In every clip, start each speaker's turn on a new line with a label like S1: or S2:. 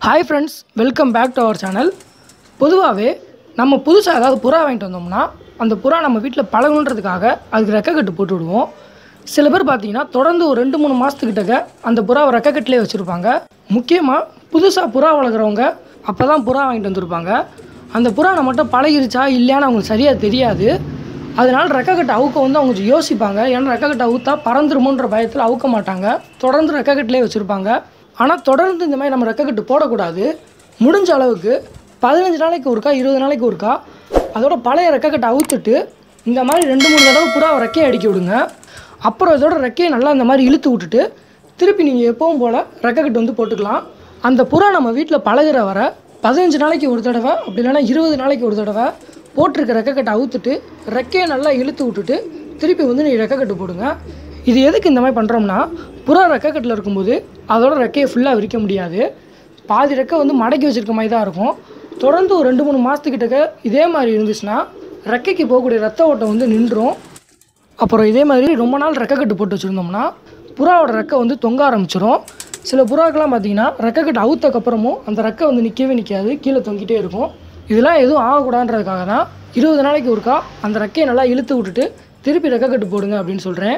S1: hi friends welcome back to our channel பொதுவாகவே நம்ம புதுசாக ஏதாவது புறா வாங்கிட்டு வந்தோம்னா அந்த புறா நம்ம வீட்டில் பழகணுன்றதுக்காக அதுக்கு ரெக்கை கட்டு போட்டு விடுவோம் சில பேர் பார்த்தீங்கன்னா தொடர்ந்து ஒரு ரெண்டு மூணு மாதத்துக்கிட்டக்க அந்த புறாவை ரெக்கை கட்டிலே வச்சுருப்பாங்க முக்கியமாக புதுசாக புறா வளர்க்குறவங்க அப்போ தான் புறா வாங்கிட்டு வந்திருப்பாங்க அந்த புறா நம்மகிட்ட பழகிருச்சா இல்லையான்னு அவங்களுக்கு சரியாக தெரியாது அதனால ரெக்கை கட்டை அவுக்க வந்து அவங்க கொஞ்சம் யோசிப்பாங்க ஏன்னா ரெக்கை கட்டை அவுத்தா பறந்துருமோன்ற பயத்தில் அவுக்க மாட்டாங்க தொடர்ந்து ரெக்கை கட்டிலே வச்சுருப்பாங்க ஆனால் தொடர்ந்து இந்த மாதிரி நம்ம ரெக்கை கட்டு போடக்கூடாது முடிஞ்ச அளவுக்கு பதினஞ்சு நாளைக்கு ஒருக்கா இருபது நாளைக்கு ஒருக்கா அதோட பழைய ரெக்கை கட்டை அவுத்துட்டு இந்த மாதிரி ரெண்டு மூணு தடவை புறா ரெக்கையை அடிக்க விடுங்க அப்புறம் இதோட ரெக்கையை நல்லா இந்த மாதிரி இழுத்து விட்டுட்டு திருப்பி நீங்கள் எப்பவும் போல் ரெக்கை கட்டு வந்து போட்டுக்கலாம் அந்த புறா நம்ம வீட்டில் பழகுற வர பதினஞ்சு நாளைக்கு ஒரு தடவை அப்படி இல்லைன்னா இருபது நாளைக்கு ஒரு தடவை போட்டிருக்க ரெக்கை கட்டை அவுத்துட்டு ரெக்கையை நல்லா இழுத்து விட்டுட்டு திருப்பி வந்து நீங்கள் ரெக்கை கட்டு போடுங்க இது எதுக்கு இந்த மாதிரி பண்ணுறோம்னா புறா ரெக்கை கட்டில் இருக்கும்போது அதோட ரெக்கையை ஃபுல்லாக விரிக்க முடியாது பாதி ரெக்கை வந்து மடக்கி வச்சிருக்க மாதிரி தான் இருக்கும் தொடர்ந்து ஒரு ரெண்டு மூணு மாதத்துக்கிட்டக்க இதே மாதிரி இருந்துச்சுன்னா ரெக்கைக்கு போகக்கூடிய ரத்த ஓட்டம் வந்து நின்றும் அப்புறம் இதே மாதிரி ரொம்ப நாள் ரெக்கை கட்டு போட்டு வச்சுருந்தோம்னா புறாவோட ரெக்கை வந்து தொங்க ஆரம்பிச்சிரும் சில புறாக்கெல்லாம் பார்த்தீங்கன்னா ரெக்கை கட்டு அவுத்தக்கப்புறமும் அந்த ரெக்கை வந்து நிற்கவே நிற்காது கீழே தொங்கிட்டே இருக்கும் இதெல்லாம் எதுவும் ஆகக்கூடாதுன்றதுக்காக தான் இருபது நாளைக்கு ஒருக்கா அந்த ரெக்கையை நல்லா இழுத்து விட்டுட்டு திருப்பி ரெக்கை கட்டு போடுங்க அப்படின்னு சொல்கிறேன்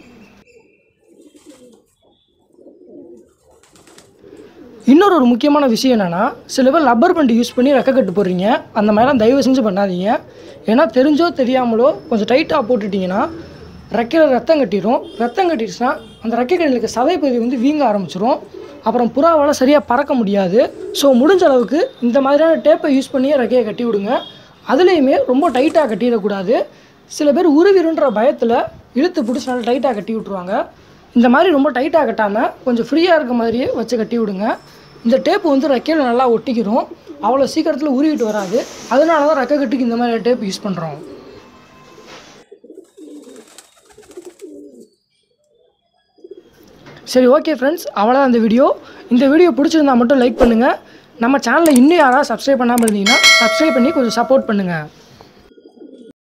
S1: இன்னொரு ஒரு முக்கியமான விஷயம் என்னென்னா சில பேர் லப்பர் பண்ட் யூஸ் பண்ணி ரெக்கை கட்டு போடுறீங்க அந்த மாதிரிலாம் தயவு செஞ்சு பண்ணாதீங்க ஏன்னா தெரிஞ்சோ தெரியாமலோ கொஞ்சம் டைட்டாக போட்டுட்டிங்கன்னா ரெக்கையில் ரத்தம் கட்டிடும் ரத்தம் கட்டிடுச்சுன்னா அந்த ரெக்கைகளில் இருக்க சதைப்பகுதி வந்து வீங்க ஆரம்பிச்சிரும் அப்புறம் புறாவால் சரியாக பறக்க முடியாது ஸோ முடிஞ்ச அளவுக்கு இந்த மாதிரியான டேப்பை யூஸ் பண்ணியே ரெக்கையை கட்டி விடுங்க அதுலேயுமே ரொம்ப டைட்டாக கட்டிடக்கூடாது சில பேர் உருவிருன்ற பயத்தில் இழுத்து பிடிச்சி நல்லா டைட்டாக கட்டி விட்ருவாங்க இந்த மாதிரி ரொம்ப டைட்டாக கட்டாமல் கொஞ்சம் ஃப்ரீயாக இருக்க மாதிரியே வச்சு கட்டி விடுங்க இந்த டேப்பு வந்து ரெக்கையில் நல்லா ஒட்டிக்கிறோம் அவ்வளோ சீக்கிரத்தில் உருவிட்டு வராது அதனால தான் ரெக்கை கட்டுக்கு இந்த மாதிரி டேப் யூஸ் பண்ணுறோம் சரி ஓகே ஃப்ரெண்ட்ஸ் அவ்வளோதான் இந்த வீடியோ இந்த வீடியோ பிடிச்சிருந்தா மட்டும் லைக் பண்ணுங்கள் நம்ம சேனலை இன்னும் யாராவது சப்ஸ்கிரைப் பண்ணாமல் இருந்தீங்கன்னா சப்ஸ்கிரைப் பண்ணி கொஞ்சம் சப்போர்ட் பண்ணுங்கள்